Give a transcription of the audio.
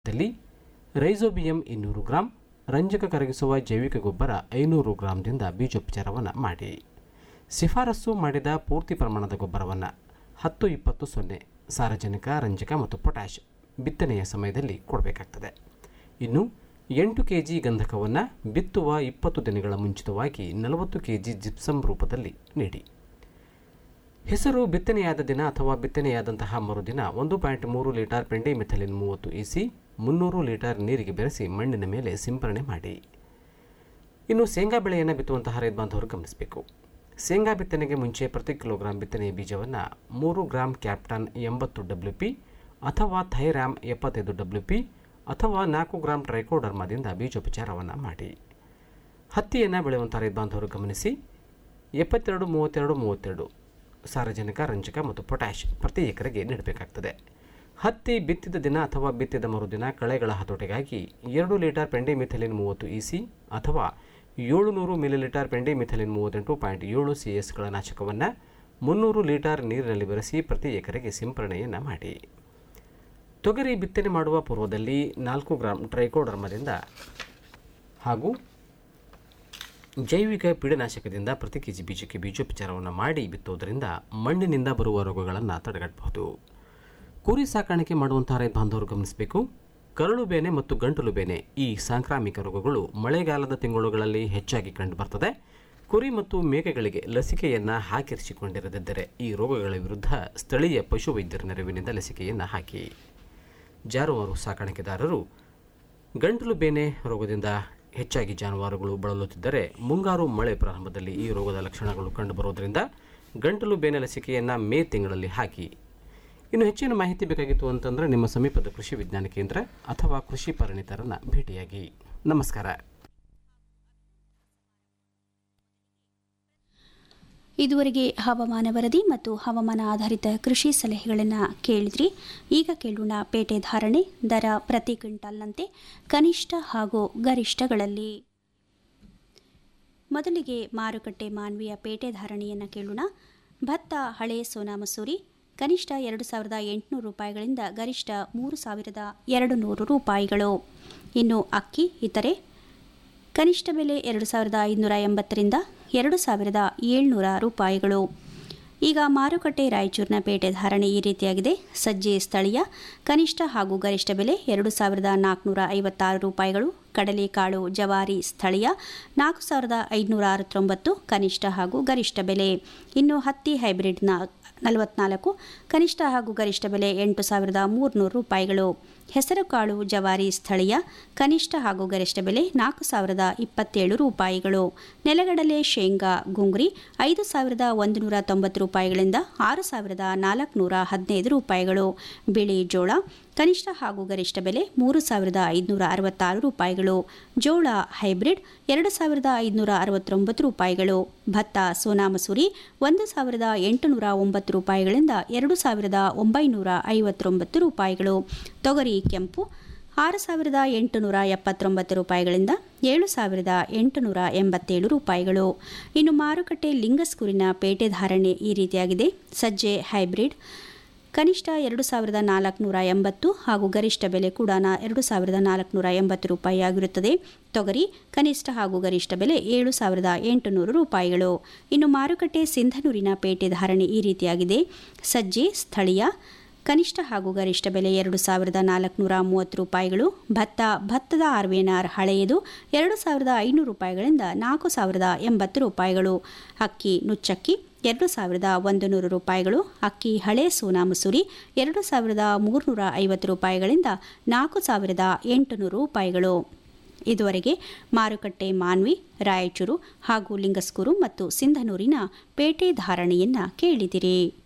ದಲ್ಲಿ ರೈಸೋಬಿಯಂ ಇನ್ನೂರು ಗ್ರಾಂ ರಂಜಕ ಕರಗಿಸುವ ಜೈವಿಕ ಗೊಬ್ಬರ ಐನೂರು ಗ್ರಾಂದಿಂದ ಬೀಜೋಪಚಾರವನ್ನು ಮಾಡಿ ಶಿಫಾರಸು ಮಾಡಿದ ಪೂರ್ತಿ ಪ್ರಮಾಣದ ಗೊಬ್ಬರವನ್ನು ಹತ್ತು ಇಪ್ಪತ್ತು ಸೊನ್ನೆ ಸಾರಜನಕ ರಂಜಕ ಮತ್ತು ಪೊಟ್ಯಾಷ್ ಬಿತ್ತನೆಯ ಸಮಯದಲ್ಲಿ ಕೊಡಬೇಕಾಗ್ತದೆ ಇನ್ನು ಎಂಟು ಕೆ ಜಿ ಗಂಧಕವನ್ನು ಬಿತ್ತುವ ಇಪ್ಪತ್ತು ದಿನಗಳ ಮುಂಚಿತವಾಗಿ ನಲವತ್ತು ಕೆ ಜಿ ಜಿಪ್ಸಮ್ ರೂಪದಲ್ಲಿ ನೀಡಿ ಹೆಸರು ಬಿತ್ತನೆಯಾದ ದಿನ ಅಥವಾ ಬಿತ್ತನೆಯಾದಂತಹ ಮರುದಿನ ಒಂದು ಪಾಯಿಂಟ್ ಮೂರು ಲೀಟರ್ ಪೆಂಡಿ ಮೆಥಲಿನ್ ಮೂವತ್ತು ಇಸಿ ಮುನ್ನೂರು ಲೀಟರ್ ನೀರಿಗೆ ಬೆರೆಸಿ ಮಣ್ಣಿನ ಮೇಲೆ ಸಿಂಪರಣೆ ಮಾಡಿ ಇನ್ನು ಶೇಂಗಾ ಬೆಳೆಯನ್ನು ಬಿತ್ತುವಂತಹ ರೈತ ಬಾಂಧವರು ಗಮನಿಸಬೇಕು ಶೇಂಗಾ ಬಿತ್ತನೆಗೆ ಮುಂಚೆ ಪ್ರತಿ ಕಿಲೋಗ್ರಾಂ ಬಿತ್ತನೆಯ ಬೀಜವನ್ನು ಮೂರು ಗ್ರಾಂ ಕ್ಯಾಪ್ಟನ್ ಎಂಬತ್ತು ಡಬ್ಲ್ಯೂ ಪಿ ಅಥವಾ ಥೈರಾಮ್ ಎಪ್ಪತ್ತೈದು ಡಬ್ಲ್ಯೂ ಪಿ ಅಥವಾ ನಾಲ್ಕು ಗ್ರಾಂ ಟ್ರೈಕೋಡರ್ಮಾದಿಂದ ಬೀಜೋಪಚಾರವನ್ನು ಮಾಡಿ ಹತ್ತಿಯನ್ನು ಬೆಳೆಯುವಂಥ ರೈತ ಬಾಂಧವರು ಗಮನಿಸಿ ಎಪ್ಪತ್ತೆರಡು ಮೂವತ್ತೆರಡು ಮೂವತ್ತೆರಡು ಸಾರಜನಕ ರಂಜಕ ಮತ್ತು ಪೊಟ್ಯಾಷ್ ಪ್ರತಿ ಎಕರೆಗೆ ನೀಡಬೇಕಾಗ್ತದೆ ಹತ್ತಿ ಬಿತ್ತಿದ ದಿನ ಅಥವಾ ಬಿತ್ತಿದ ಮರುದಿನ ಕಳೆಗಳ ಹತೋಟಿಗಾಗಿ ಎರಡು ಲೀಟರ್ ಪೆಂಡಿ ಮಿಥಲಿನ್ ಮೂವತ್ತು ಇಸಿ ಅಥವಾ ಏಳುನೂರು ಮಿಲಿಲೀಟರ್ ಪೆಂಡಿ ಮಿಥಲಿನ್ ಮೂವತ್ತೆಂಟು ಪಾಯಿಂಟ್ ಏಳು ಸಿ ಎಸ್ಗಳ ನಾಶಕವನ್ನು ಮುನ್ನೂರು ಲೀಟರ್ ನೀರಿನಲ್ಲಿ ಬೆರೆಸಿ ಪ್ರತಿ ಎಕರೆಗೆ ಸಿಂಪರಣೆಯನ್ನು ಮಾಡಿ ತೊಗರಿ ಬಿತ್ತನೆ ಮಾಡುವ ಪೂರ್ವದಲ್ಲಿ ನಾಲ್ಕು ಗ್ರಾಂ ಟ್ರೈಕೋಡರ್ಮದಿಂದ ಹಾಗೂ ಜೈವಿಕ ಪೀಡನಾಶಕದಿಂದ ಪ್ರತಿ ಕೆ ಜಿ ಬೀಜಕ್ಕೆ ಬೀಜೋಪಚಾರವನ್ನು ಮಾಡಿ ಬಿತ್ತುವುದರಿಂದ ಮಣ್ಣಿನಿಂದ ಬರುವ ರೋಗಗಳನ್ನು ತಡೆಗಟ್ಟಬಹುದು ಕುರಿ ಸಾಕಾಣಿಕೆ ಮಾಡುವಂತಹ ರೈತ ಬಾಂಧವರು ಗಮನಿಸಬೇಕು ಕರಳು ಬೇನೆ ಮತ್ತು ಗಂಟಲು ಬೇನೆ ಈ ಸಾಂಕ್ರಾಮಿಕ ರೋಗಗಳು ಮಳೆಗಾಲದ ತಿಂಗಳುಗಳಲ್ಲಿ ಹೆಚ್ಚಾಗಿ ಕಂಡುಬರ್ತದೆ ಕುರಿ ಮತ್ತು ಮೇಕೆಗಳಿಗೆ ಲಸಿಕೆಯನ್ನು ಹಾಕಿರಿಸಿಕೊಂಡಿರದಿದ್ದರೆ ಈ ರೋಗಗಳ ವಿರುದ್ಧ ಸ್ಥಳೀಯ ಪಶುವೈದ್ಯರ ನೆರವಿನಿಂದ ಲಸಿಕೆಯನ್ನು ಹಾಕಿ ಜಾನುವಾರು ಸಾಕಾಣಿಕೆದಾರರು ಗಂಟಲು ಬೇನೆ ರೋಗದಿಂದ ಹೆಚ್ಚಾಗಿ ಜಾನುವಾರುಗಳು ಬಳಲುತ್ತಿದ್ದರೆ ಮುಂಗಾರು ಮಳೆ ಪ್ರಾರಂಭದಲ್ಲಿ ಈ ರೋಗದ ಲಕ್ಷಣಗಳು ಕಂಡುಬರುವುದರಿಂದ ಗಂಟಲು ಬೇನೆ ಲಸಿಕೆಯನ್ನು ಮೇ ತಿಂಗಳಲ್ಲಿ ಹಾಕಿ ಇನ್ನು ಹೆಚ್ಚಿನ ಮಾಹಿತಿ ಬೇಕಾಗಿತ್ತು ಅಂತಂದರೆ ನಿಮ್ಮ ಸಮೀಪದ ಕೃಷಿ ವಿಜ್ಞಾನ ಕೇಂದ್ರ ಅಥವಾ ಕೃಷಿ ಪರಿಣಿತರನ್ನು ಭೇಟಿಯಾಗಿ ನಮಸ್ಕಾರ ಇದುವರೆಗೆ ಹವಾಮಾನ ವರದಿ ಮತ್ತು ಹವಾಮಾನ ಆಧಾರಿತ ಕೃಷಿ ಸಲಹೆಗಳನ್ನು ಕೇಳಿದ್ರಿ ಈಗ ಕೇಳೋಣ ಪೇಟೆ ಧಾರಣೆ ದರ ಪ್ರತಿ ಕ್ವಿಂಟಾಲ್ನಂತೆ ಕನಿಷ್ಠ ಹಾಗೂ ಗರಿಷ್ಠಗಳಲ್ಲಿ ಮೊದಲಿಗೆ ಮಾರುಕಟ್ಟೆ ಮಾನ್ವಿಯ ಪೇಟೆ ಧಾರಣೆಯನ್ನು ಕೇಳೋಣ ಭತ್ತ ಹಳೆ ಸೋನಾ ಮಸೂರಿ ಕನಿಷ್ಠ ಎರಡು ಸಾವಿರದ ಎಂಟುನೂರು ರೂಪಾಯಿಗಳಿಂದ ಗರಿಷ್ಠ ಮೂರು ಸಾವಿರದ ಎರಡು ನೂರು ರೂಪಾಯಿಗಳು ಇನ್ನು ಅಕ್ಕಿ ಇತರೆ ಕನಿಷ್ಠ ಬೆಲೆ ಎರಡು ಸಾವಿರದ ಐದುನೂರ ಎಂಬತ್ತರಿಂದ ಎರಡು ಸಾವಿರದ ಏಳ್ನೂರ ರೂಪಾಯಿಗಳು ಈಗ ಮಾರುಕಟ್ಟೆ ರಾಯಚೂರಿನ ಪೇಟೆ ಧಾರಣೆ ಈ ರೀತಿಯಾಗಿದೆ ಸಜ್ಜೆ ಸ್ಥಳೀಯ ಕನಿಷ್ಠ ಹಾಗೂ ಗರಿಷ್ಠ ಬೆಲೆ ಎರಡು ಸಾವಿರದ ನಾಲ್ಕುನೂರ ಐವತ್ತಾರು ರೂಪಾಯಿಗಳು ಕಡಲೆಕಾಳು ಜವಾರಿ ಸ್ಥಳೀಯ ನಾಲ್ಕು ಸಾವಿರದ ಐದುನೂರ ಅರವತ್ತೊಂಬತ್ತು ಕನಿಷ್ಠ ಹಾಗೂ ಗರಿಷ್ಠ ಬೆಲೆ ಇನ್ನು ಹತ್ತಿ ಹೈಬ್ರಿಡ್ನ ನಲವತ್ನಾಲ್ಕು ಕನಿಷ್ಠ ಹಾಗೂ ಗರಿಷ್ಠ ಬೆಲೆ ಎಂಟು ಸಾವಿರದ ಮೂರುನೂರು ರೂಪಾಯಿಗಳು ಹೆಸರುಕಾಳು ಜವಾರಿ ಸ್ಥಳೀಯ ಕನಿಷ್ಠ ಹಾಗೂ ಗರಿಷ್ಠ ಬೆಲೆ ನಾಲ್ಕು ಸಾವಿರದ ಇಪ್ಪತ್ತೇಳು ರೂಪಾಯಿಗಳು ನೆಲಗಡಲೆ ಶೇಂಗಾ ಗುಂಗ್ರಿ ಐದು ಸಾವಿರದ ಒಂದು ನೂರ ತೊಂಬತ್ತು ರೂಪಾಯಿಗಳಿಂದ ಆರು ಸಾವಿರದ ನಾಲ್ಕುನೂರ ಹದಿನೈದು ರೂಪಾಯಿಗಳು ಬಿಳಿ ಜೋಳ ಕನಿಷ್ಠ ಹಾಗೂ ಗರಿಷ್ಠ ಬೆಲೆ ಮೂರು ಸಾವಿರದ ಐದುನೂರ ಅರವತ್ತಾರು ರೂಪಾಯಿಗಳು ಜೋಳ ಹೈಬ್ರಿಡ್ ಎರಡು ಸಾವಿರದ ಐದುನೂರ ಅರವತ್ತೊಂಬತ್ತು ರೂಪಾಯಿಗಳು ಭತ್ತ ಸೋನಾ ಮಸೂರಿ ಒಂದು ಸಾವಿರದ ಎಂಟುನೂರ ಒಂಬತ್ತು ರೂಪಾಯಿಗಳಿಂದ ಎರಡು ಸಾವಿರದ ಒಂಬೈನೂರ ಐವತ್ತೊಂಬತ್ತು ರೂಪಾಯಿಗಳು ತೊಗರಿ ಕೆಂಪು ಆರು ಸಾವಿರದ ಎಂಟುನೂರ ಎಪ್ಪತ್ತೊಂಬತ್ತು ರೂಪಾಯಿಗಳಿಂದ ಏಳು ಸಾವಿರದ ಎಂಟುನೂರ ಎಂಬತ್ತೇಳು ರೂಪಾಯಿಗಳು ಇನ್ನು ಮಾರುಕಟ್ಟೆ ಲಿಂಗಸ್ಕೂರಿನ ಪೇಟೆ ಧಾರಣೆ ಈ ರೀತಿಯಾಗಿದೆ ಸಜ್ಜೆ ಹೈಬ್ರಿಡ್ ಕನಿಷ್ಠ ಎರಡು ಸಾವಿರದ ನಾಲ್ಕುನೂರ ಎಂಬತ್ತು ಹಾಗೂ ಗರಿಷ್ಠ ಬೆಲೆ ಕೂಡ ನಾ ಎರಡು ಸಾವಿರದ ನಾಲ್ಕುನೂರ ಎಂಬತ್ತು ರೂಪಾಯಿ ಆಗಿರುತ್ತದೆ ತೊಗರಿ ಕನಿಷ್ಠ ಹಾಗೂ ಗರಿಷ್ಠ ಬೆಲೆ ಏಳು ಸಾವಿರದ ಎಂಟುನೂರು ರೂಪಾಯಿಗಳು ಇನ್ನು ಮಾರುಕಟ್ಟೆ ಸಿಂಧನೂರಿನ ಪೇಟೆ ಧಾರಣೆ ಈ ರೀತಿಯಾಗಿದೆ ಸಜ್ಜೆ ಸ್ಥಳೀಯ ಕನಿಷ್ಠ ಹಾಗೂ ಗರಿಷ್ಠ ಬೆಲೆ ಎರಡು ಸಾವಿರದ ನಾಲ್ಕುನೂರ ಮೂವತ್ತು ರೂಪಾಯಿಗಳು ಭತ್ತ ಭತ್ತದ ಆರ್ವೇನಾರ್ ಹಳೆಯದು ಎರಡು ಸಾವಿರದ ಐನೂರು ರೂಪಾಯಿಗಳಿಂದ ನಾಲ್ಕು ಸಾವಿರದ ಎಂಬತ್ತು ರೂಪಾಯಿಗಳು ಅಕ್ಕಿ ನುಚ್ಚಕ್ಕಿ ಎರಡು ಸಾವಿರದ ಒಂದು ನೂರು ರೂಪಾಯಿಗಳು ಅಕ್ಕಿ ಹಳೆ ಸೋನಾ ಮಸೂರಿ ಎರಡು ಸಾವಿರದ ಮೂರುನೂರ ಐವತ್ತು ರೂಪಾಯಿಗಳಿಂದ ನಾಲ್ಕು ಸಾವಿರದ ಎಂಟುನೂರು ರೂಪಾಯಿಗಳು ಇದುವರೆಗೆ ಮಾರುಕಟ್ಟೆ ಮಾನ್ವಿ ರಾಯಚೂರು ಹಾಗೂ ಲಿಂಗಸ್ಕೂರು ಮತ್ತು ಸಿಂಧನೂರಿನ ಪೇಟೆ ಧಾರಣೆಯನ್ನು ಕೇಳಿದಿರಿ